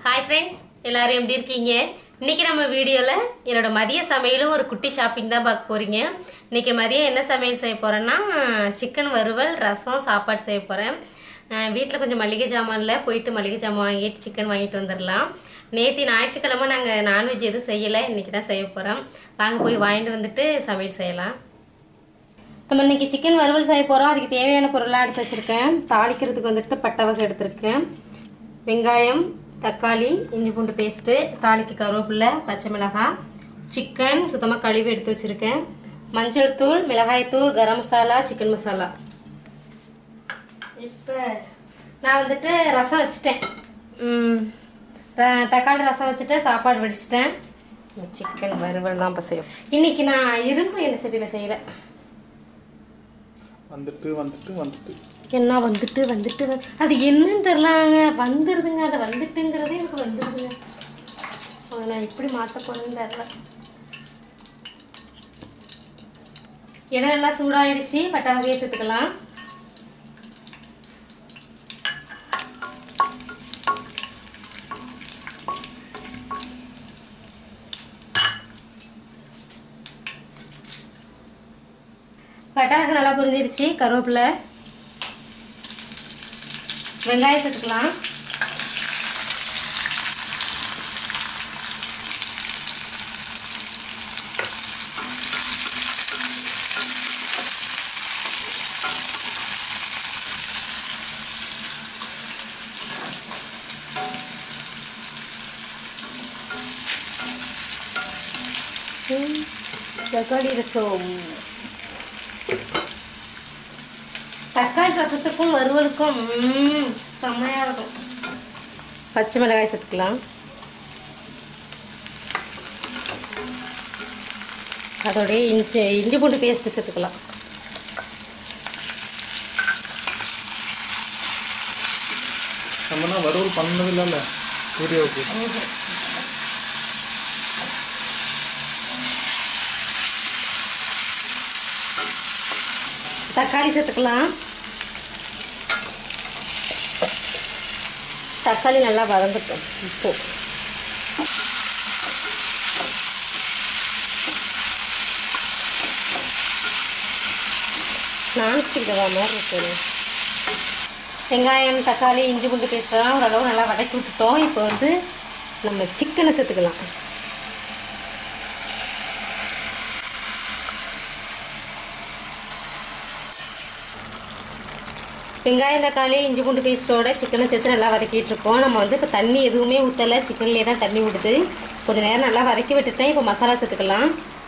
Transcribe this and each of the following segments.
Hi friends எல்லாரும் எப்படி இருக்கீங்க இன்னைக்கு நம்ம வீடியோவில் என்னோட மதிய சமையலும் ஒரு குட்டி ஷாப்பிங் தான் பார்க்க போறீங்க இன்னைக்கு மதியம் என்ன சமையல் செய்ய போறேன்னா சிக்கன் வறுவல் ரசம் சாப்பாடு செய்ய போகிறேன் வீட்டில் கொஞ்சம் மளிகை ஜாமான்ல போயிட்டு மளிகை ஜாமான் வாங்கிட்டு சிக்கன் வாங்கிட்டு வந்துடலாம் நேற்று ஞாயிற்றுக்கிழமை நாங்கள் நான்வெஜ் எதுவும் செய்யலை இன்னைக்கு தான் செய்ய போகிறோம் வாங்க போய் வாங்கிட்டு வந்துட்டு சமையல் செய்யலாம் நம்ம இன்னைக்கு சிக்கன் வறுவல் செய்ய போகிறோம் அதுக்கு தேவையான பொருளாக எடுத்து வச்சுருக்கேன் தாளிக்கிறதுக்கு வந்துட்டு பட்டை வகை எடுத்திருக்கேன் வெங்காயம் தக்காளி இஞ்சி பூண்டு பேஸ்ட்டு தாளிக்கு கருவேப்பிலை பச்சை மிளகாய் சிக்கன் சுத்தமாக கழுவி எடுத்து வச்சுருக்கேன் மஞ்சள் தூள் மிளகாய் தூள் கரம் மசாலா சிக்கன் மசாலா இப்போ நான் வந்துட்டு ரசம் வச்சுட்டேன் ம், ர- தக்காளி ரசம் வச்சுட்டு சாப்பாடு வடிச்சிட்டேன் சிக்கன் வறுவல் தான் இப்போ செய்யும் இன்னைக்கு நான் இரும்பு எண்ணெய் சட்டியில் செய்கிறேன் வந்துட்டு வந்துட்டு வந்துட்டு என்ன வந்துட்டு வந்துட்டு வந்து- அது என்னன்னு தெரிலாங்க வந்துருதுங்க அது வந்துட்டுங்கிறதே எனக்கு வந்துருதுங்க அதை நான் எப்படி மாற்ற போறேன்னு தெரில எண்ணெய் நல்லா சூடாயிடுச்சு பட்டை வகையை சேர்த்துக்கலாம் பட்டை வகை நல்லா புரிஞ்சிருச்சு கருவேப்பிலை வெங்காயம் சேர்த்துக்கலாம் ம், தக்காளி ரசம் தக்காளி ரசத்துக்கும் வறுவலுக்கும் ம், செம்மையா இருக்கும் பச்சை மிளகாய் சேர்த்துக்கலாம் அதோடய இஞ்சி இஞ்சி பூண்டு பேஸ்ட்டு சேர்த்துக்கலாம் நம்மனா வறுவல் பண்ணது இல்லைல்ல வீடியோவுக்கு தக்காளி சேர்த்துக்கலாம் தக்காளி நல்லா வதங்கட்டும் இப்போ நான்ஸ்டிக் தவா மாதிரி இருக்குது வெங்காயம் தக்காளி இஞ்சி பூண்டு பேஸ்ட்லாம் ஓரளவு நல்லா வதக்கி விட்டுட்டோம் இப்போ வந்து நம்ம சிக்கனை சேர்த்துக்கலாம் வெங்காயம் தக்காளி இஞ்சி பூண்டு பேஸ்ட்டோட சிக்கனை சேர்த்து நல்லா வதக்கிட்டு இருக்கோம் நம்ம வந்து இப்போ தண்ணி எதுவுமே ஊற்றலை சிக்கன்லேயே தான் தண்ணி விடுது கொஞ்ச நேரம் நல்லா வதக்கி விட்டுட்டேன் இப்போ மசாலா சேர்த்துக்கலாம்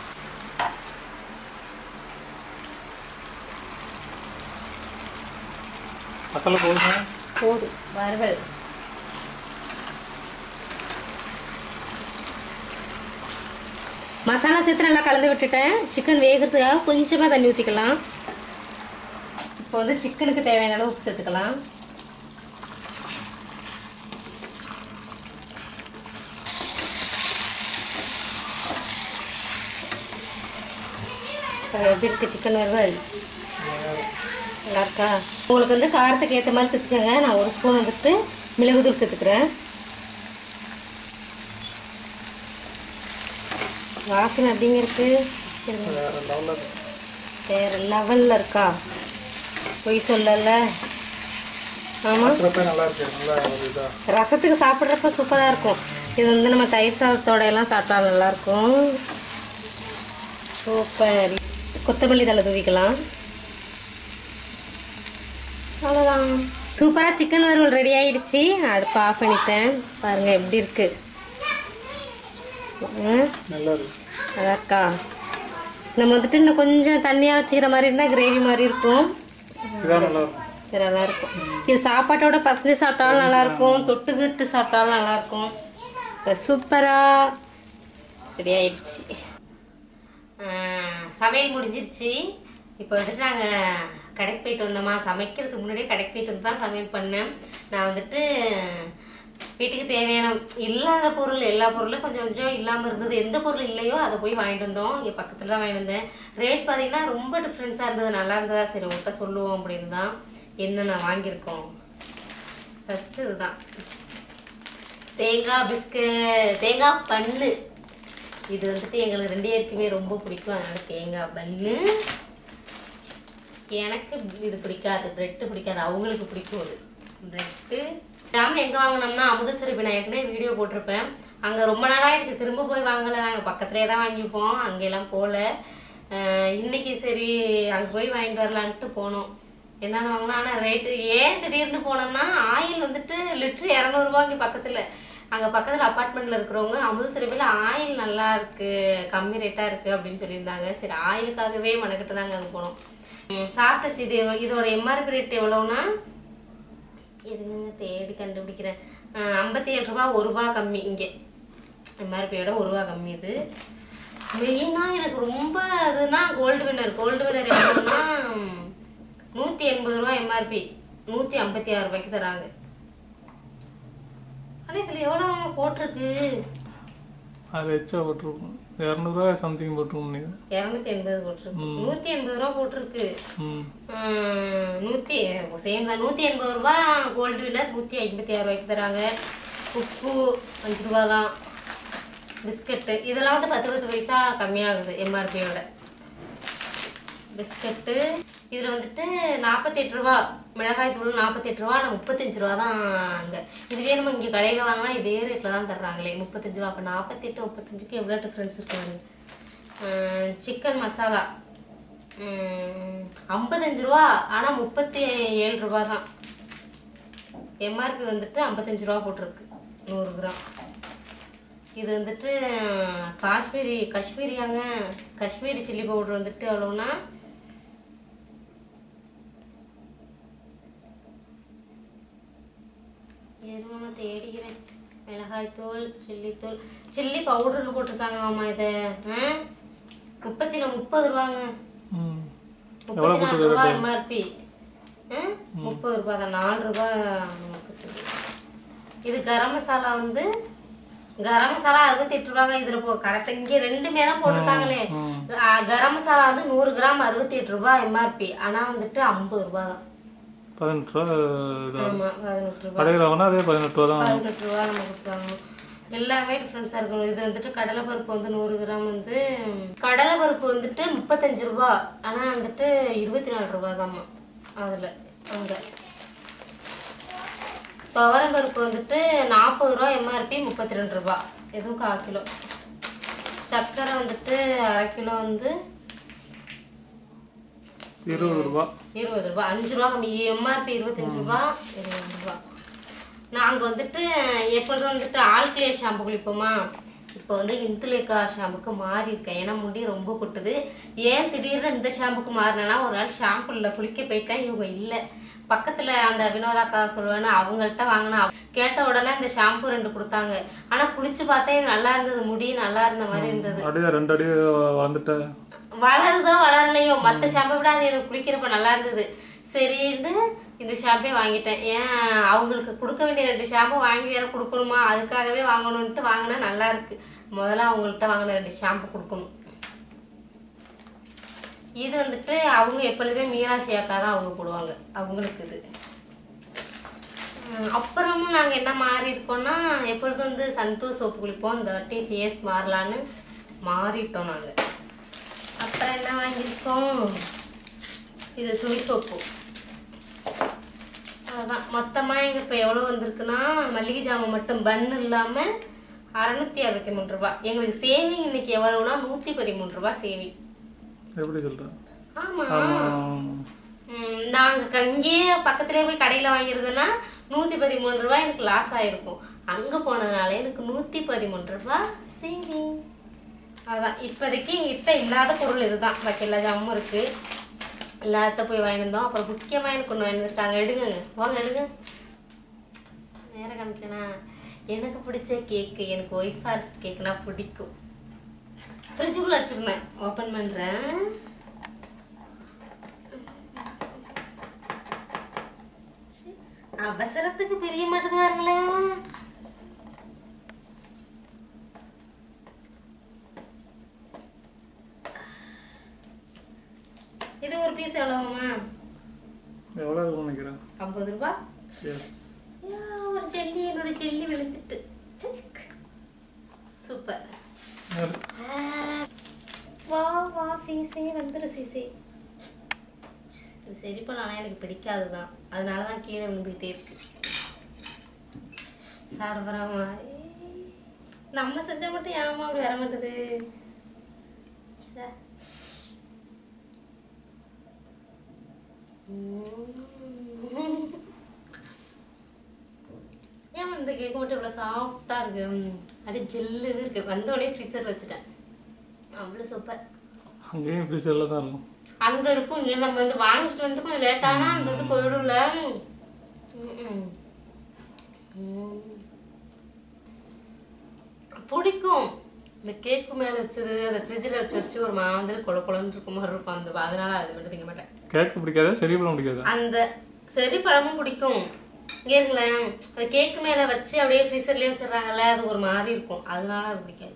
மசாலா போடுங்க போடு வறுவல் மசாலா சேர்த்து நல்லா கலந்து விட்டுட்டேன் சிக்கன் வேகிறதுக்காக கொஞ்சமாக தண்ணி ஊற்றிக்கலாம் இப்போ வந்து சிக்கனுக்கு தேவையான அளவு உப்பு சேர்த்துக்கலாம் அது எப்படி இருக்கு சிக்கன் வறுவல் நல்லா இருக்கா உங்களுக்கு வந்து காரத்துக்கு ஏற்ற மாதிரி சேர்த்துக்கோங்க நான் ஒரு ஸ்பூன் வந்துட்டு மிளகுத்தூள் சேர்த்துக்கிறேன் வாசனை அப்படிங்க இருக்கு இருங்க. வேற லெவலில் வேற லெவலில் இருக்கா பொய் சொல்லல ஆமாம் இருக்கிறப்ப நல்லா இருக்கு நல்லா ஒரு இதா ரசத்துக்கு சாப்பிட்றப்ப சூப்பராக இருக்கும் இது வந்து நம்ம தயிர் சாதத்தோட எல்லாம் சாப்பிட்டா நல்லாயிருக்கும் சூப்பர் கொத்தமல்லி தலை தூவிக்கலாம் அவ்வளோதான் சூப்பராக சிக்கன் வறுவல் ரெடி ஆயிடுச்சு அடுப்பு ஆஃப் பண்ணிட்டேன் பாருங்கள் எப்படி இருக்கு ம், நல்லா இருக்கு நல்லா இருக்கா நம்ம வந்துட்டு இன்னும் கொஞ்சம் தண்ணியாக வச்சுக்கிற மாதிரி இருந்தால் கிரேவி மாதிரி இருக்கும் இதான் நல்லா இருக்கும் இது நல்லா இருக்கும் இது சாப்பாட்டோட பசங்க சாப்பிட்டாலும் நல்லா இருக்கும் தொட்டுக்கிட்டு சாப்பிட்டாலும் நல்லா இருக்கும் இப்போ சூப்பராக ரெடி ஆயிடுச்சு சமையல் முடிஞ்சிருச்சு இப்போ வந்துட்டு நாங்கள் கடைக்கு போயிட்டு வந்தோமா சமைக்கிறதுக்கு முன்னாடியே கடைக்கு போயிட்டு வந்து தான் சமையல் பண்ணேன் நான் வந்துட்டு வீட்டுக்கு தேவையான இல்லாத பொருள் எல்லா பொருளும் கொஞ்சம் கொஞ்சம் இல்லாமல் இருந்தது எந்த பொருள் இல்லையோ அதை போய் வாங்கிட்டு வந்தோம் இங்கே பக்கத்தில் தான் வாங்கிட்டு வந்தேன் ரேட் பார்த்தீங்கன்னா ரொம்ப டிஃப்ரென்ஸாக இருந்தது நல்லா இருந்ததா சரி உங்கள்கிட்ட சொல்லுவோம் அப்படின்னு தான் என்னென்ன வாங்கியிருக்கோம் ஃபஸ்ட்டு இதுதான் தேங்காய் பிஸ்கட் தேங்காய் பண்ணு இது வந்துட்டு எங்களுக்கு ரெண்டு பேருக்குமே ரொம்ப பிடிக்கும் அதனால தேங்காய் பண்ணு எனக்கு இது பிடிக்காது பிரெட்டு பிடிக்காது அவங்களுக்கு பிடிக்கும் அது பிரெட்டு ஜாம் எங்கே வாங்கினோம்னா அமுதசுரபி நான் ஏற்கனவே வீடியோ போட்டிருப்பேன் அங்கே ரொம்ப நாள் ஆயிடுச்சு திரும்ப போய் வாங்கலை நாங்கள் பக்கத்துலேயே தான் வாங்கிப்போம் அங்கெல்லாம் போகல அஹ் இன்னைக்கு சரி அங்கே போய் வாங்கிட்டு வரலான்ட்டு போனோம் என்னென்ன வாங்கினா ஆனால் ரேட்டு ஏன் திடீர்னு போனோம்னா ஆயில் வந்துட்டு லிட்ரு இரநூறுபா இங்கே பக்கத்தில் அங்கே பக்கத்தில் அப்பார்ட்மெண்ட்டில் இருக்கிறவங்க அமுதசுரபியில் ஆயில் நல்லா இருக்கு கம்மி ரேட்டாக இருக்குது அப்படின்னு சொல்லியிருந்தாங்க சரி ஆயிலுக்காகவே மனக்கிட்டு நாங்கள் அங்கே போனோம் ம், சாப்பிட்ட இது இதோட எம்ஆர்பி ரேட் எவ்வளோன்னா இருங்க தேடி கண்டுபிடிக்கிறேன் ஐம்பத்தி ஏழு ரூபா ஒரு ரூபா கம்மி இங்கே எம்ஆர்பியோட ஒரு ரூபா கம்மி இது மெயினாக எனக்கு ரொம்ப அதுனா கோல்டு வின்னர் கோல்டு வின்னர் எவ்வளோன்னா நூற்றி எண்பது ரூபா எம்ஆர்பி நூற்றி ஐம்பத்தி ஆறு ரூபாய்க்கு தராங்க ஆனால் இதில் எவ்வளோ போட்டிருக்கு அது எச்சா போட்டிருக்கும் இரநூறுவா சம்திங் போட்டிருக்கும் நீங்கள் இரநூத்தி எண்பது போட்டிருக்கு நூற்றி எண்பது ரூபா போட்டிருக்கு ம் ஆஹ் நூற்றி சேம் தான் நூற்றி எண்பது ரூபா கோல்டு வின்னர் நூற்றி ஐம்பத்தி ஆறு ரூபாய்க்கு தராங்க உப்பு அஞ்சு ரூபா தான் பிஸ்கட்டு இதெல்லாம் வந்து பத்து பத்து பைசா கம்மியாகுது எம்ஆர்பியோட பிஸ்கட்டு இதில் வந்துட்டு நாற்பத்தெட்டு ரூபா மிளகாய் தூள் நாற்பத்தெட்டு ரூபா ஆனால் முப்பத்தஞ்சு ரூபா தான் அங்கே இதுவே நம்ம இங்கே கடையில் வாங்கினா இதே ரேட்டில் தான் தர்றாங்களே முப்பத்தஞ்சு ரூபா அப்போ நாற்பத்தெட்டு முப்பத்தஞ்சுக்கு எவ்வளோ டிஃப்ரென்ஸ் இருக்காங்க சிக்கன் மசாலா ம், ஐம்பத்தஞ்சு ரூபா ஆனால் முப்பத்தி ஏழு ரூபா தான் எம்ஆர்பி வந்துட்டு ஐம்பத்தஞ்சு ரூபா போட்டிருக்கு நூறு கிராம் இது வந்துட்டு காஷ்மீரி காஷ்மீரியாங்க காஷ்மீரி சில்லி பவுடர் வந்துட்டு எவ்வளோன்னா எருமாமா தேடிக்கிறேன் மிளகாய்த்தூள் சில்லித்தூள் சில்லி பவுடர்னு போட்டிருக்காங்க மாமா இதை ஆ முப்பத்தி நா- முப்பது ரூபாங்க ம் முப்பத்தி நாலு ரூபாய் எம்ஆர்பி முப்பது ரூபாய் தான் நாலு ரூபாய் நமக்கு சரி. இது கரம் மசாலா வந்து கரம் மசாலா அறுபத்தெட்டு ரூபாங்க இதில் போ கரெக்டாக இங்கே ரெண்டுமே தான் போட்டிருக்காங்களே ஆ, கரம் மசாலா வந்து நூறு கிராம் அறுபத்தி எட்டு ரூபாய் எம்ஆர்பி ஆனால் வந்துட்டு ஐம்பது ரூபாய் தான் பதினெட்டு ரூபா இது ஆமாம் பதினெட்டு ரூபாய் கடையில் வாங்கினா அதே பதினெட்டு ரூபா தான் பதினெட்டு ரூபா நம்ம கொடுத்தாங்க எல்லாமே டிஃப்ரென்ஸாக இருக்கும் இது வந்துட்டு கடலைப்பருப்பு வந்து நூறு கிராம் வந்து கடலைப்பருப்பு வந்துட்டு முப்பத்தஞ்சு ரூபா ஆனால் வந்துட்டு இருபத்தி நாலு ரூபா தாம்மா அதில் அங்கே துவரம் பருப்பு வந்துட்டு நாற்பது ரூபா எம்ஆர்பி முப்பத்தி ரெண்டு ரூபா எதுவும் கால் கிலோ சர்க்கரை வந்துட்டு அரை கிலோ வந்து இருபது ரூபா இருபது ரூபா அஞ்சு ரூபா கம்மி எம்ஆர்பி இருபத்தஞ்சு ரூபா இருபது ரூபா நாங்கள் வந்துட்டு எப்பொழுதும் வந்துட்டு ஆல்கிலே ஷாம்பு குளிப்போமா இப்போ வந்து இந்துலேக்கா ஷாம்புக்கு மாறி இருக்கேன் ஏன்னா முடி ரொம்ப கொட்டுது ஏன் திடீர்னு இந்த ஷாம்புக்கு மாறினேன்னா ஒரு நாள் ஷாம்புல குளிக்க போயிட்டேன் இவங்க இல்லை பக்கத்தில் அந்த வினோதாக்கா சொல்லுவேன்னு அவங்கள்ட்ட வாங்கினா கேட்ட உடனே இந்த ஷாம்பு ரெண்டு கொடுத்தாங்க ஆனால் குளிச்சு பார்த்தா எனக்கு நல்லா இருந்தது முடி நல்லா இருந்த மாதிரி இருந்தது அடியே ரெண்டு அடி வளர்ந்துட்ட வளருதோ வளரலையோ மற்ற ஷாம்பை விட அது எனக்கு குளிக்கிறப்ப நல்லா இருந்தது சரின்னு இந்த ஷாம்பே வாங்கிட்டேன் ஏன் அவங்களுக்கு கொடுக்க வேண்டிய ரெண்டு ஷாம்பு வாங்கி வேற கொடுக்கணுமா அதுக்காகவே வாங்கணும்ட்டு வாங்கினா நல்லா இருக்கு முதல்ல அவங்கள்ட்ட வாங்கின ரெண்டு ஷாம்பு கொடுக்கணும் இது வந்துட்டு அவங்க எப்பொழுதுமே மீனாட்சி அக்கா தான் அவங்க போடுவாங்க அவங்களுக்கு இது உம் அப்புறமும் நாங்கள் என்ன மாறி இருக்கோம்னா எப்பொழுதும் வந்து சந்தோஷ் சோப்பு குளிப்போம் இந்த வாட்டி ஃபேஸ் மாறலான்னு மாறிட்டோம் நாங்கள் அப்புறம் என்ன வாங்கியிருக்கோம் இது துணி சோப்பு அதுதான் மொத்தமாக எங்கள் இப்போ எவ்வளோ வந்திருக்குன்னா மல்லிகை ஜாமான் மட்டும் பன் இல்லாமல் அறநூற்றி அறுபத்தி மூணு ரூபா எங்களுக்கு சேவிங் இன்னைக்கு எவ்வளோனா நூற்றி பதிமூணு ரூபா சேவிங் எப்படி சொல்கிறேன் ஆமாம் நாங்கள் இங்கேயே பக்கத்துலேயே போய் கடையில் வாங்கியிருந்தோன்னா நூற்றி பதிமூணு ரூபாய் எனக்கு லாஸ் ஆகிருக்கும் அங்கே போனதுனால எனக்கு நூற்றி பதிமூணு ரூபாய் சேவிங் அதான் இப்போதைக்கு எங்கிட்ட இல்லாத பொருள் இதுதான் பாக்கி எல்லா ஜாமும் இருக்குது எல்லாத்த போய் வாங்கிட்டு வந்தோம் அப்புறம் முக்கியமாக எனக்கு ஒன்று வாங்கியிருக்காங்க எடுங்கங்க வாங்க எடுங்க நேரம் காமிக்கணா எனக்கு பிடிச்ச கேக்கு எனக்கு ஒயிட் ஃபாரஸ்ட் கேக்குனா பிடிக்கும் ஃப்ரிட்ஜுக்குள்ளே வச்சுருந்தேன் ஓப்பன் பண்ணுறேன் அவசரத்துக்கு பிரிய மாட்டேது பாருங்களேன் இது ஒரு பீஸ் எவ்வளோமா எவ்வளோ இருக்கும்னு நினைக்கிறேன் ஐம்பது ரூபா எஸ் ஐயா, ஒரு செல்லி என்னோட செல்லி விழுந்துட்டு சீசே வந்துரு சீசே இது சரி பண்ணலாம் எனக்கு பிடிக்காது தான் அதனால தான் கீழே விழுந்துக்கிட்டே இருக்கு சாப்பிடாமா நம்ம செஞ்சா மட்டும் ஏமா அப்படி வர மாட்டேது ச்சே. உம். ஏன் இந்த கேக் மட்டும் இவ்வளோ சாஃப்டாக இருக்கு உம். அப்படியே ஜில்லுன்னு இருக்கு வந்த உடனே ஃப்ரீசரில் வச்சுட்டேன் அவ்வளோ சூப்பர் அங்கேயும் ஃப்ரீசரில் தான் இருக்கும் அங்க இருக்கும் இங்க நம்ம வந்து வாங்கிட்டு வந்து கொஞ்சம் லேட்டானா அந்த இது போயிடும்ல ம்ம். ம். பிடிக்கும் இந்த கேக்கு மேல வச்சது அந்த ஃப்ரிட்ஜில் வச்சு வச்சு ஒரு மாதிரி கொல கொலன்னு இருக்க மாதிரி இருக்கும் அந்த அதனால அது மட்டும் திங்க மாட்டேன் கேக்கு பிடிக்காதா சரி பழம் பிடிக்காதா அந்த செரி பழமும் பிடிக்கும் இங்க இருங்களேன் அந்த கேக்கு மேல வச்சு அப்படியே ஃப்ரீசர்லயே வச்சிடுறாங்கல்ல அது ஒரு மாதிரி இருக்கும் அதனால அது பிடிக்காது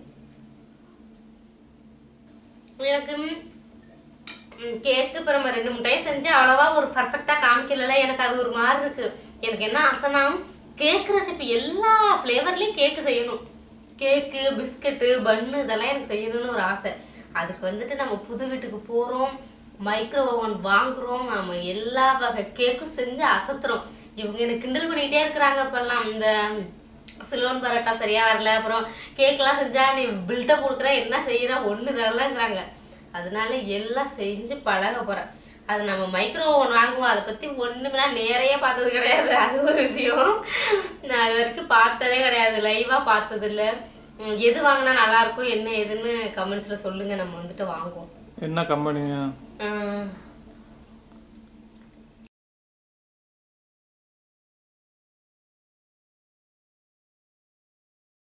எனக்கு ம், கேக்கு இப்போ நம்ம ரெண்டு மூணு டைம் செஞ்சு அவ்வளவா ஒரு பர்ஃபெக்டாக காமிக்கல எனக்கு அது ஒரு மாதிரி இருக்கு எனக்கு என்ன ஆசைனா கேக் ரெசிபி எல்லா ஃப்ளேவர்லேயும் கேக்கு செய்யணும் கேக்கு பிஸ்கட்டு பன்னு இதெல்லாம் எனக்கு செய்யணும்னு ஒரு ஆசை அதுக்கு வந்துட்டு நம்ம புது வீட்டுக்கு போகிறோம் மைக்ரோ ஓவன் வாங்குறோம் நம்ம எல்லா வகை கேக்கும் செஞ்சு அசத்துறோம் இவங்க எனக்கு கிண்டல் பண்ணிக்கிட்டே இருக்கிறாங்க இப்பெல்லாம் இந்த சிலோன் பரோட்டா சரியா வரல அப்புறம் கேக்லாம் செஞ்சா நீ பில்டப் கொடுக்குற என்ன செய்யற ஒண்ணு தரலங்கிறாங்க அதனால எல்லாம் செஞ்சு பழக போறேன் அது நம்ம மைக்ரோ ஓவன் வாங்குவோம் அதை பத்தி ஒண்ணுமே நேரையே பார்த்தது கிடையாது அது ஒரு விஷயம் நான் அது வரைக்கும் பார்த்ததே கிடையாது லைவா பார்த்தது இல்ல உம், எது வாங்கினா நல்லா இருக்கும் என்ன ஏதுன்னு கமெண்ட்ஸ்ல சொல்லுங்க நம்ம வந்துட்டு வாங்குவோம் என்ன கம்பெனியா உம்,